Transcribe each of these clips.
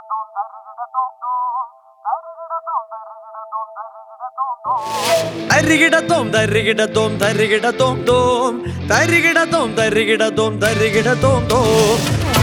തരികിടത്തോം തരികിടത്തോം തരികിടത്തോം തോം തരികിടത്തോം തരികിടത്തോം തരികിടത്തോം തോം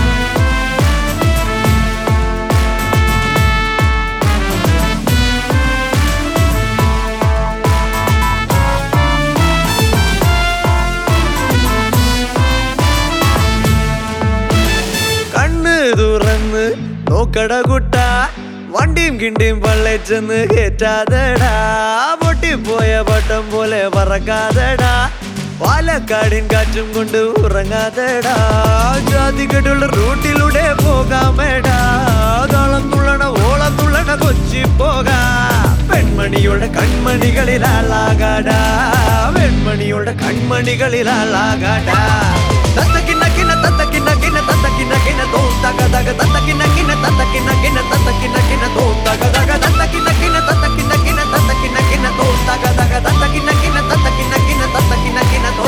കണ്ണ് തുറന്ന് നോക്കട കുട്ട വണ്ടിയും കിണ്ടിയും പള്ളച്ചെന്ന് കേറ്റാതെടാ പൊട്ടിപ്പോയ പട്ടം പോലെ പറക്കാതെടാ പാലക്കാടിൻ കാറ്റും കൊണ്ട് ഉറങ്ങാതെടാ ജാതികെട്ടുള്ള റൂട്ടിലൂടെ പോകാമേടാ താളം തുള്ളണ ഓളം തുള്ളണ കൊച്ചി പോകാം പെൺമണിയുടെ കൺമണികളിൽ ആളാകാടാ പെൺമണിയുടെ കൺമണികളിൽ ആളാകാടാ തത്തക്കിന്ന കിന്ന തത്തക്കിന്ന കിന്ന തത്തക്കിന്ന കിന്ന തോ തക തക തത്തക്കിന്ന കിന്ന തത്തക്കിന്ന കിന്ന തത്തക്കിന്ന കിന്ന തോ തക തക തത്തക്കിന്ന കിന്ന തത്തക്കിന്ന കിന്ന തത്തക്കിന്ന കിന്ന തോ തക തക തത്തക്കിന്ന കിന്ന തത്തക്കിന്ന കിന്ന തത്തക്കിന്ന കിന്ന തോ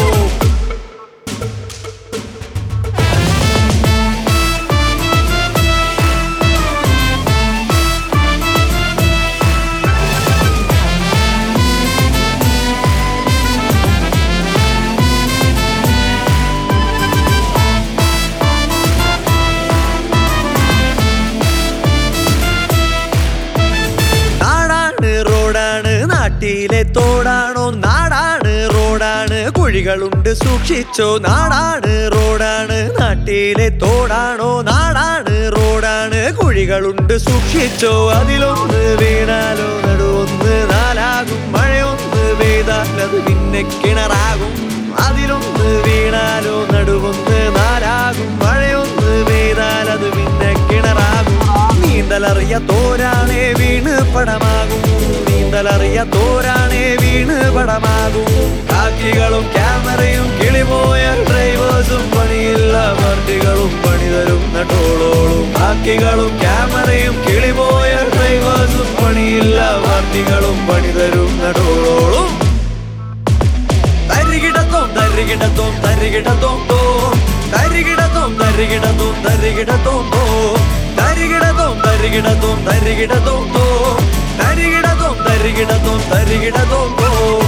നാടാണ് റോഡാണ് നാട്ടിലെ തോടാണോ നാടാണ് റോഡാണ് കുഴികളുണ്ട് സൂക്ഷിച്ചോ നാടാണ് റോഡാണ് നാട്ടിലെ തോടാണോ നാടാണ് റോഡാണ് കുഴികളുണ്ട് സൂക്ഷിച്ചോ അതിലൊന്ന് വീണാലോ നടുവൊന്ന് നാലാകും മഴയൊന്ന് പെയ്താൽ അത് പിന്നെ കിണറാകും അതിലൊന്ന് വീണാലോ നടുവൊന്ന് നാലാകും മഴയൊന്ന് പെയ്താൽ അത് പിന്നെ കിണറാകും നീന്തലറിയ തോരാണേ വീണ് പടമാകും നീന്തലറിയ തോരാണേ വീണ് പടമാകും കാക്കികളും ക്യാമറയും കിളിപോയ ഡ്രൈവേഴ്സും പണിയില്ല വണ്ടികളും പണിതരും നട്ടോളോളും കാക്കികളും ക്യാമറയും കിളിപോയ ഡ്രൈവേഴ്സും പണിയില്ല വണ്ടികളും പണിതരും നട്ടോളോളും തരികിടത്തോം തരികിടത്തോം തരികിടത്തോം തോം തരികിടത്തോം തരികിടത്തോം തരികിടത്തോം തോം തരികിടത്തോം തരികിടത്തോം തരികിടത്തോം തോം തരികിടത്തോം തരികിടത്തോം തരികിടത്തോം തോം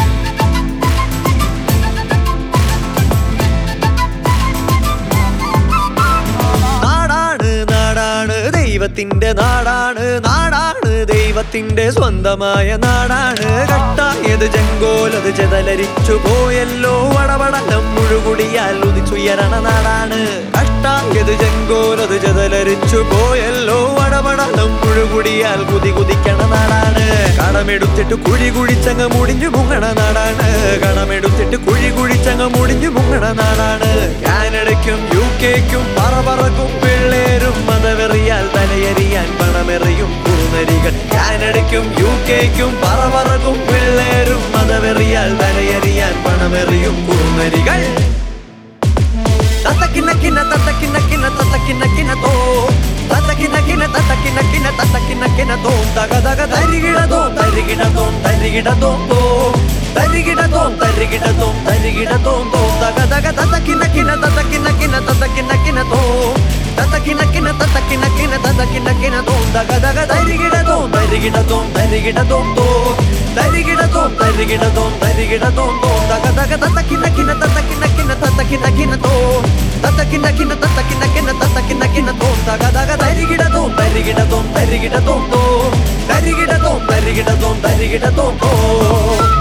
നാടാണ് നാടാണ് ദൈവത്തിന്റെ നാടാണ് നാടാണ് ദൈവത്തിന്റെ സ്വന്തമായ നാടാണ് കട്ടായത് ചെങ്കോലത് ചെതലരിച്ചു പോയല്ലോ വടവടലം മുഴുകുടിയാൽ ഉദിച്ചുയരണ നാടാണ് കട്ടായത് ചെങ്കോലത് ചെതലരിച്ചു പോയല്ലോ വടവടലം മുഴുകുടിയാൽ കുതി കുതിക്കണ നാടാണ് കടമെടുത്തിട്ട് കുഴി കുഴിച്ചങ്ങ് മുടിഞ്ഞു മുങ്ങണ നാടാണ് കടമെടുത്തിട്ട് കുഴി കുഴിച്ചങ്ങ് മുടിഞ്ഞു മുങ്ങണ നാടാണ് കാനഡയ്ക്കും യു കെക്കും പറപറക്കും പിള്ളേരും മതവെറിയാൽ തലയെറിയാൻ പണമെറിയും കുറുനരികൾ കാനഡയ്ക്കും യു കെക്കും പറപറക്കും പിള്ളേരും മതവെറിയാൽ തലയെറിയാൻ പണമെറിയും കുറുനരികൾ തത്തക്കിന്ന കിന്ന തത്തക്കിന്ന കിന്ന തത്തക്കിന്ന കിന്ന തോ തത്തക്കിന്ന കിന്ന തത്തക്കിന്ന കിന്ന തത്തക്കിന്ന കിന്ന തോ തക തക തരികിടതോ തരികിടതോ തരികിടതോ തോ തരികിടതോ തരികിടതോ തരികിടതോ തോ തക തക തത്തക്കിന്ന കിന്ന തത്തക്കിന്ന കിന്ന തത്തക്കിന്ന കിന്ന തോ തത്തക്കിന്ന കിന്ന തത്തക്കിന്ന കിന്ന തത്തക്കിന്ന കിന്ന തോ തക തക തരികിടതോ തരികിടതോ തരികിടതോ തോ തരികിടതോ തരികിടതോ തരികിടതോ തോ തക തക തത്തക്കിന്ന കിന്ന തത്തക്കിന്ന കിന്ന തത്തക്കിന്ന കിന്ന തോ തത്തക്കിന്ന കിന്ന തത്തക്കിന്ന കിന്ന തത്തക്കിന്ന കിന്ന തോ തക തക തരികിടതോ തരികിടതോ തരികിടതോ തോ തരികിടതോ തരികിടതോ തരികിടതോ തോ